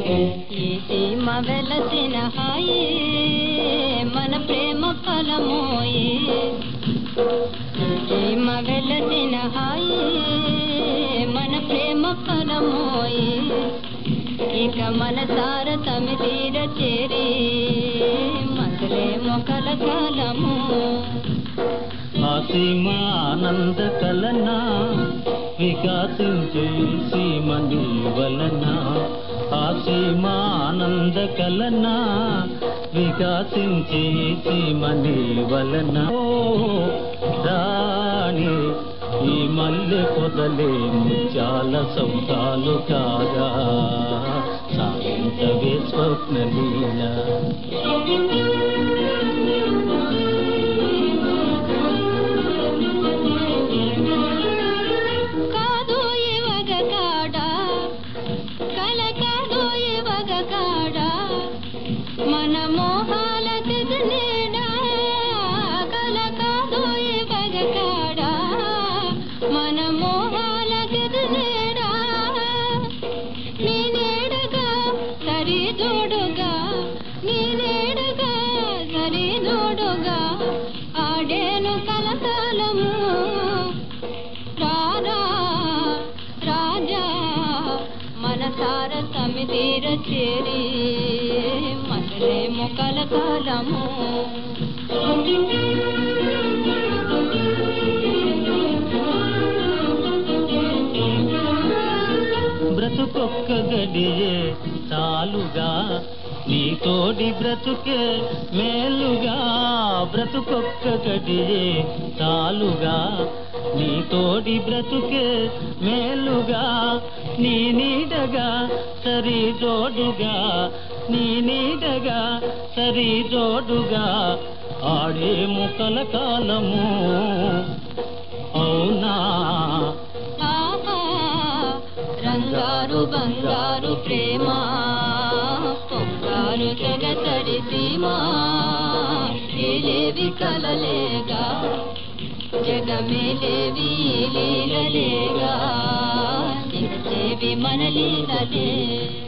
ఈ సీమ వెలసిన హాయి మన ప్రేమ ఫలమోయి ఈ సీమ వెలసిన హాయి మన ప్రేమ ఫలమోయి ఇక మన సార తమి తీర చేరి మసలే మొక్కల కాలము ఆసీమ ఆనంద కలన వికాసించే సీమని వలన ఆసీమ ఆనంద కలన వికాసించే సీమని వలన ఓ రాణి ఈ మల్లె పొదలే ముత్యాల సౌతాలు కాగా సాయంతవే స్వప్నలీల కాదు ఇవగ కాడ కల కాదు ఇవగ కాడ మన మోహాల తిదినేడ కల కాదు ఇవగ కాడ మన మోహాల తిదినేడ నీ నేడగా సరి జోడుగా నీ నేడగా సరి జోడుగా ఆడేను కలకాలము రారా రాజా మనసార సమితీర చేరి మనలే మొక్కల కాలము బ్రతుకొక్క గడియే చాలుగా నీ తోడి బ్రతుకే మేలుగా బ్రతుకొక్క గడియే చాలుగా నీ తోడి బ్రతుకే మేలుగా నీ నీడగా సరి జోడుగా నీ నీడగా సరి జోడుగా ఆడే ముక్కల కాలము అవునా ఆహా రంగారు బంగారు ప్రేమ పొంగారు జగతడి సీమ ఏలేవి కలలేగా జగమేలేవి లీలలేగా నిలిచేవి మన లీలలే